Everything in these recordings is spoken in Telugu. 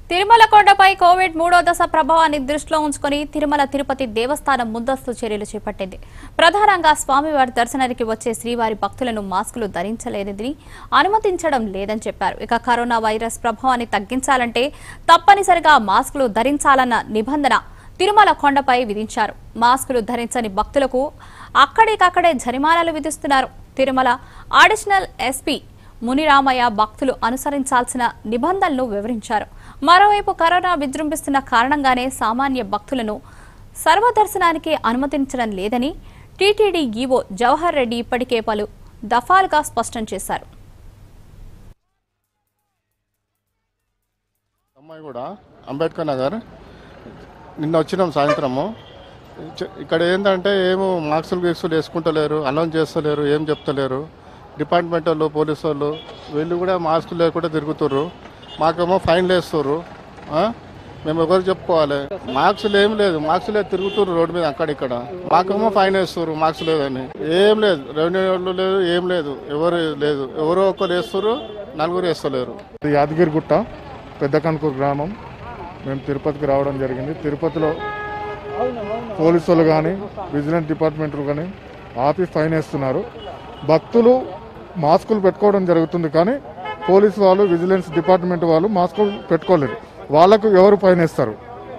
తిరుమల కొండపై కోవిడ్ మూడో దశ ప్రభావాన్ని దృష్టిలో ఉంచుకొని తిరుమల తిరుపతి దేవస్థానం ముందస్తు చర్యలు చేపట్టింది ప్రధానంగా స్వామివారి దర్శనానికి వచ్చే శ్రీవారి భక్తులను మాస్కులు ధరించలేదని అనుమతించడం లేదని చెప్పారు ఇక కరోనా వైరస్ ప్రభావాన్ని తగ్గించాలంటే తప్పనిసరిగా మాస్కులు ధరించాలన్న నిబంధన తిరుమల కొండపై విధించారు మాస్కులు ధరించని భక్తులకు అక్కడికక్కడే జరిమానాలు విధిస్తున్నారు తిరుమల అడిషనల్ ఎస్పీ మునిరామయ్య భక్తులు అనుసరించాల్సిన నిబంధనలను వివరించారు మరోవైపు కరోనా విజృంభిస్తున్న కారణంగానే సామాన్య భక్తులను సర్వదర్శనానికి అనుమతించడం లేదని టీటీడీ ఈవో జవహర్ రెడ్డి ఇప్పటికే పలు దఫాలుగా స్పష్టం చేశారు అమ్మాయి కూడా అంబేద్కర్ నగర్ నిన్న వచ్చినాం సాయంత్రము చ- ఇక్కడ ఏంటంటే ఏమో మార్క్సులు గీక్సులు వేసుకుంటలేరు అనౌన్స్ చేస్తలేరు ఏం చెప్తలేరు డిపార్ట్మెంట్ వాళ్ళు పోలీసు వాళ్ళు వీళ్ళు కూడా మాస్కులు లేకుండా తిరుగుతుర్రు మాకేమో ఫైన్లు వేస్తుర్రు ఆ? మేము ఎవరు చెప్పుకోవాలి మార్క్స్ ఏం లేదు మార్క్స్ లేదు తిరుగుతుర్రు రోడ్డు మీద అక్కడ ఇక్కడ మాకేమో ఫైన్ వేస్తుర్రు మార్క్స్ లేదని ఏం లేదు రెవెన్యూ వాళ్ళు లేదు ఏం లేదు ఎవరు లేదు ఎవరో ఒకరు వేస్తుర్రు నలుగురు వేస్తలేరు ఇది యాదగిరిగుట్ట పెద్ద కనుకూరు గ్రామం మేము తిరుపతికి రావడం జరిగింది తిరుపతిలో పోలీసు వాళ్ళు కానీ విజిలెన్స్ డిపార్ట్మెంట్లు కానీ ఆపి ఫైన్ వేస్తున్నారు భక్తులు మాస్కులు పెట్టుకోవడం జరుగుతుంది కానీ పోలీసు వాళ్ళు విజిలెన్స్ డిపార్ట్మెంట్ వాళ్ళు మాస్కులు పెట్టుకోలేరు వాళ్ళకు ఎవరు ఫైన్ వేస్తారు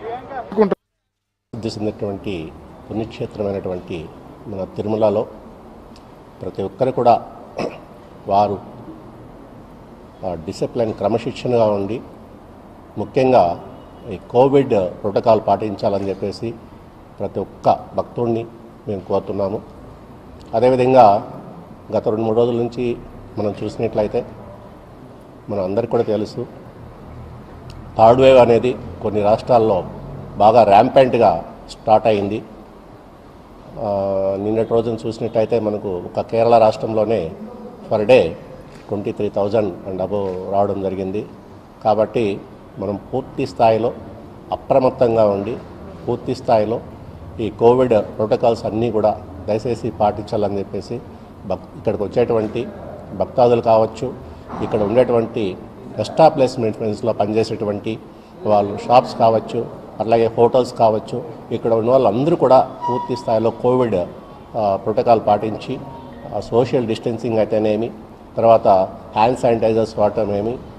ప్రసిద్ధి చెందినటువంటి పుణ్యక్షేత్రమైనటువంటి మన తిరుమలలో ప్రతి ఒక్కరు కూడా వారు ఆ, డిసిప్లిన్ క్రమశిక్షణగా ఉండి ముఖ్యంగా ఈ కోవిడ్ ప్రోటోకాల్ పాటించాలని చెప్పేసి ప్రతి ఒక్క భక్తుడిని మేము కోరుతున్నాము అదేవిధంగా గత రెండు మూడు రోజుల నుంచి మనం చూసినట్లయితే మన అందరికీ కూడా తెలుసు థర్డ్ వేవ్ అనేది కొన్ని రాష్ట్రాల్లో బాగా ర్యాంపెంట్గా స్టార్ట్ అయింది ఆ, నిన్నటి రోజున చూసినట్టయితే మనకు ఒక కేరళ రాష్ట్రంలోనే per day twenty three thousand and above రావడం జరిగింది కాబట్టి మనం పూర్తి స్థాయిలో అప్రమత్తంగా ఉండి పూర్తి స్థాయిలో ఈ కోవిడ్ ప్రోటోకాల్స్ అన్నీ కూడా దయచేసి పాటించాలని చెప్పేసి భక్ ఇక్కడికి వచ్చేటువంటి భక్తాదులు కావచ్చు ఇక్కడ ఉండేటువంటి ఎస్టాబ్లిష్మెంట్స్లో పనిచేసేటువంటి వాళ్ళు షాప్స్ కావచ్చు అట్లాగే హోటల్స్ కావచ్చు ఇక్కడ ఉన్న వాళ్ళందరూ కూడా పూర్తి స్థాయిలో కోవిడ్ ఆ, ప్రోటోకాల్ పాటించి ఆ, సోషల్ డిస్టెన్సింగ్ అయితేనేమి తర్వాత హ్యాండ్ శానిటైజర్స్ వాడటం ఏమి